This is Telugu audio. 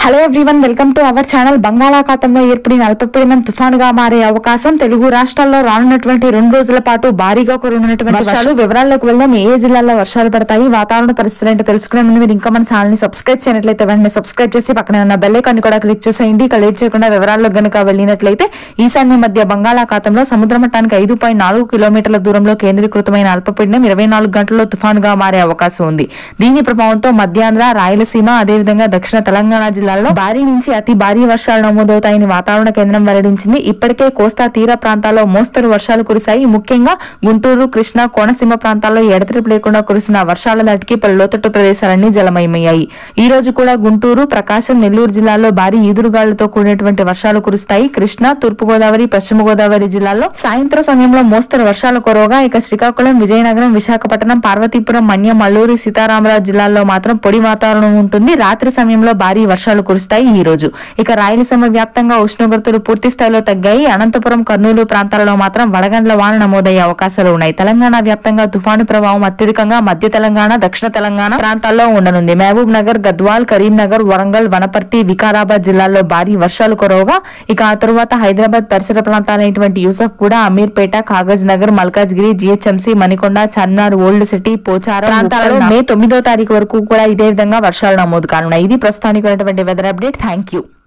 hello everyone welcome to our channel బంగాళాఖాతంలో ఏర్పడిన అల్పపీడనం తుఫానుగా మారే అవకాశం తెలుగు రాష్ట్రాల్లో రానున్నటువంటి రెండు రోజుల పాటు భారీగా కురనున్నటువంటి వర్షాలు వివరాల్లోకి వెళ్దాం ఏ జిల్లాల్లో వర్షాలు పడతాయి వాతావరణ పరిస్థితులు ఏంటో తెలుసుకునే ముందు మీరు ఇంకా మన ఛానల్ ని సబ్స్క్రైబ్ చేయనట్లయితే వెంటనే సబ్స్క్రైబ్ చేసి పక్కనే ఉన్న బెల్ ఐకాన్ కూడా క్లిక్ చేసేయండి ఇక లేట్ చేయకుండా వివరాల్లో గనుక వెళ్ళినట్లయితే ఈశాన్య మధ్య బంగాళాఖాతంలో సముద్ర మట్టానికి ఐదు పాయింట్ నాలుగు కిలోమీటర్ల దూరంలో కేంద్రీకృతమైన అల్పపీడనం ఇరవై నాలుగు గంటల్లో తుఫానుగా మారే అవకాశం ఉంది దీని ప్రభావంతో మధ్యాంధ్ర రాయలసీమ అదేవిధంగా దక్షిణ తెలంగాణ జిల్లాల్లో భారీ నుంచి అతి భారీ వర్షాలు నమోదవుతాయని వాతావరణ కేంద్రం వెల్లడించింది ఇప్పటికే కోస్తా తీర ప్రాంతాల్లో మోస్తరు వర్షాలు కురిశాయి ముఖ్యంగా గుంటూరు కృష్ణా కోనసీమ ప్రాంతాల్లో ఎడతెరిపి లేకుండా కురిసిన వర్షాల దాటికి పలు లోతట్టు ప్రదేశాలన్నీ జలమయమయ్యాయి ఈ రోజు కూడా గుంటూరు ప్రకాశం నెల్లూరు జిల్లాల్లో భారీ ఈదురుగాలులతో కూడినటువంటి వర్షాలు కురుస్తాయి కృష్ణా తూర్పు గోదావరి పశ్చిమ గోదావరి జిల్లాల్లో సాయంత్రం సమయంలో మోస్తరు వర్షాలు కురవగా ఇక శ్రీకాకుళం విజయనగరం విశాఖపట్నం పార్వతీపురం మన్యం అల్లూరి సీతారామరాజు జిల్లాల్లో మాత్రం పొడి వాతావరణం ఉంటుంది రాత్రి సమయంలో భారీ వర్షాలు కురుస్తాయి ఈ రోజు ఇక రాయలసీమ వ్యాప్తంగా ఉష్ణోగ్రతలు పూర్తి స్థాయిలో తగ్గాయి అనంతపురం కర్నూలు ప్రాంతాలలో మాత్రం వడగండ్ల వాన నమోదయ్యే అవకాశాలు ఉన్నాయి తెలంగాణ వ్యాప్తంగా తుఫాను ప్రభావం అత్యధికంగా మధ్య తెలంగాణ దక్షిణ తెలంగాణ ప్రాంతాల్లో ఉండనుంది మహబూబ్ నగర్ గద్వాల్ కరీంనగర్ వరంగల్ వనపర్తి వికారాబాద్ జిల్లాల్లో భారీ వర్షాలు కురవగా ఇక ఆ తరువాత హైదరాబాద్ పరిసర ప్రాంతాలైనటువంటి యూసఫ్ కూడా అమీర్పేట కాగజ్ నగర్ మల్కాజ్గిరి జిహెచ్ఎంసీ మణికొండ చన్నార్ ఓల్డ్ సిటీ పోచారం ప్రాంతాలలో మే తొమ్మిదో తారీఖు వరకు కూడా ఇదే విధంగా వర్షాలు నమోదు కానున్నాయి ఇది ప్రస్తుతానికి ఉన్నటువంటి వెదర్ అప్డేట్ థ్యాంక్ యూ